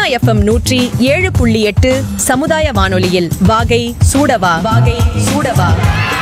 FM நூற்றி ஏழு புள்ளி எட்டு சமுதாய வானொலியில் வாகை சூடவா வாகை சூடவா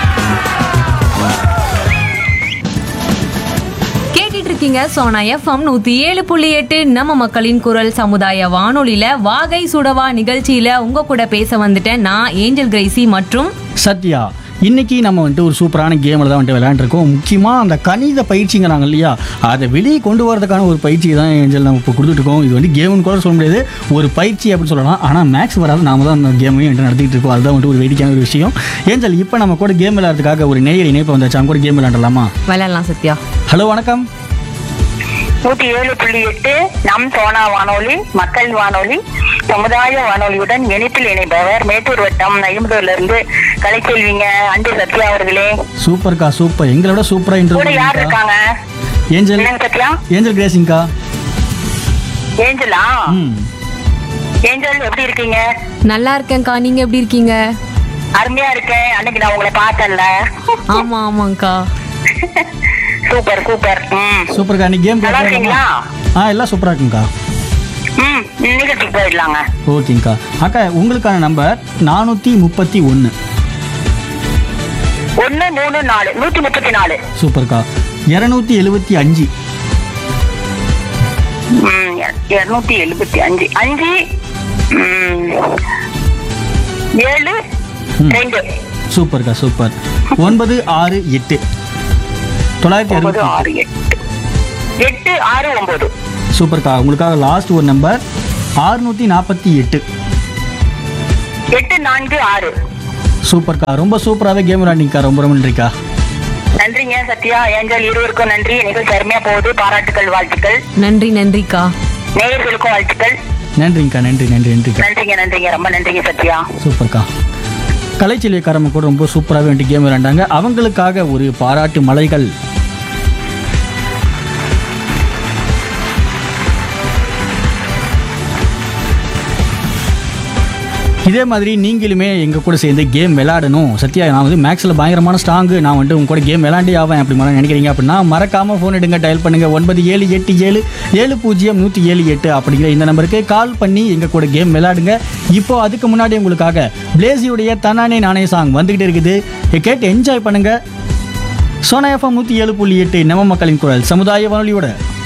கேட்டுட்டு இருக்கீங்க சோனா எஃப்எம் நூத்தி ஏழு புள்ளி எட்டு நம்ம மக்களின் குரல் சமுதாய வானொலியில வாகை சுடவா நிகழ்ச்சியில உங்க கூட பேச வந்துட்டேன் நான் ஏஞ்சல் கிரேசி மற்றும் சத்யா இன்னைக்கு நம்ம வந்துட்டு ஒரு சூப்பரான கேமில் தான் வந்துட்டு விளையாண்டுருக்கோம் முக்கியமாக அந்த கணித பயிற்சிங்கிறாங்க இல்லையா அதை வெளியே கொண்டு வரதுக்கான ஒரு பயிற்சி தான் ஏஞ்சல் நம்ம இப்போ கொடுத்துட்ருக்கோம் இது வந்து கேம்னு கூட சொல்ல முடியாது ஒரு பயிற்சி அப்படின்னு சொல்லலாம் ஆனால் மேக்ஸ் வராது நாம தான் அந்த கேமையும் வந்துட்டு நடத்திட்டு இருக்கோம் அதுதான் வந்துட்டு ஒரு வேடிக்கையான ஒரு விஷயம் ஏஞ்சல் இப்போ நம்ம கூட கேம் விளையாடுறதுக்காக ஒரு நேயர் இணைப்பு வந்தாச்சு அவங்க கூட கேம் விளையாடலாமா விளையாடலாம் சத்யா ஹலோ வணக்கம் நூத்தி ஏழு புள்ளி எட்டு நம் சோனா வானொலி மக்கள் வானொலி சமுதாய வானொலியுடன் இணைப்பில் இணைப்பவர் மேட்டூர் வட்டம் நைம்பூர்ல இருந்து கலைச்செல்விங்க அன்பு சத்யா அவர்களே சூப்பர்க்கா சூப்பர் எங்களோட சூப்பராக கூட யார் இன்டர்வியூ இருக்காங்க ஏஞ்சல் என்னங்க சத்யா ஏஞ்சல் கிரேசிங்க்கா ஏஞ்சலா ம் ஏஞ்சல் எப்படி இருக்கீங்க நல்லா இருக்கேன்க்கா நீங்க எப்படி இருக்கீங்க அருமையா இருக்கேன் அன்னைக்கு நான் உங்களை பார்த்தேன்ல ஆமா ஆமாங்கக்கா சூப்பர் சூப்பர் ம் சூப்பர்க்கா நீ கேம் நல்லா இருக்கீங்களா ஆ எல்லாம் சூப்பராக இருக்குங்கக்கா ம் நிகழ்ச்சிக்கு போயிடலாங்க ஓகேங்க்கா அக்கா உங்களுக்கான நம்பர் நானூற்றி முப்பத்தி ஒன்று ஒண்ணு மூணு நாலு நூத்தி முப்பத்தி நாலு சூப்பர்க்கா இரநூத்தி எழுபத்தி அஞ்சு ம் இருநூத்தி எழுபத்தி அஞ்சு அஞ்சு ம், ஏழு ம். ரெண்டு சூப்பர்க்கா சூப்பர் ஒன்பது ஆறு எட்டு தொள்ளாயிரத்தி ஒன்பது அறுபத்தி ஆறு எட்டு எட்டு ஆறு ஒன்பது சூப்பர்க்கா உங்களுக்காக லாஸ்ட் ஒரு நம்பர் ஆறுநூற்றி நாற்பத்தி எட்டு எட்டு நான்கு ஆறு சூப்பர்க்கா ரொம்ப சூப்பராகவே கேம் விளையாண்டிங்கக்கா ரொம்ப ரொம்ப நன்றிக்கா நன்றிங்க சத்யா ஏஞ்சல் இருவருக்கும் நன்றி நிகழ்ச்சி அருமையா போகுது பாராட்டுக்கள் வாழ்த்துக்கள் நன்றி நன்றிக்கா நேயர்களுக்கும் வாழ்த்துக்கள் நன்றிங்கக்கா நன்றி நன்றி நன்றிக்கா நன்றிங்க நன்றிங்க ரொம்ப நன்றிங்க சத்யா சூப்பர்க்கா கலைச்செல்விக்காரம்ம கூட ரொம்ப சூப்பராகவே வந்துட்டு கேம் விளையாண்டாங்க அவங்களுக்காக ஒரு பாராட்டு மலைகள் இதே மாதிரி நீங்களுமே எங்கள் கூட சேர்ந்து கேம் விளையாடணும் சத்யா நான் வந்து மேக்ஸில் பயங்கரமான ஸ்ட்ராங்கு நான் வந்துட்டு உங்க கூட கேம் விளையாண்டே ஆவேன் அப்படி மாதிரி நினைக்கிறீங்க அப்படின்னா மறக்காமல் ஃபோன் எடுங்க டயல் பண்ணுங்கள் ஒன்பது ஏழு எட்டு ஏழு ஏழு பூஜ்ஜியம் நூற்றி ஏழு எட்டு அப்படிங்கிற இந்த நம்பருக்கு கால் பண்ணி எங்கள் கூட கேம் விளையாடுங்க இப்போ அதுக்கு முன்னாடி உங்களுக்காக பிளேசியுடைய தன்னானே நானே சாங் வந்துக்கிட்டு இருக்குது இதை கேட்டு என்ஜாய் பண்ணுங்கள் சோனா எஃப்எம் நூற்றி ஏழு புள்ளி எட்டு நம்ம மக்களின் குரல் சமுதாய வானொலியோட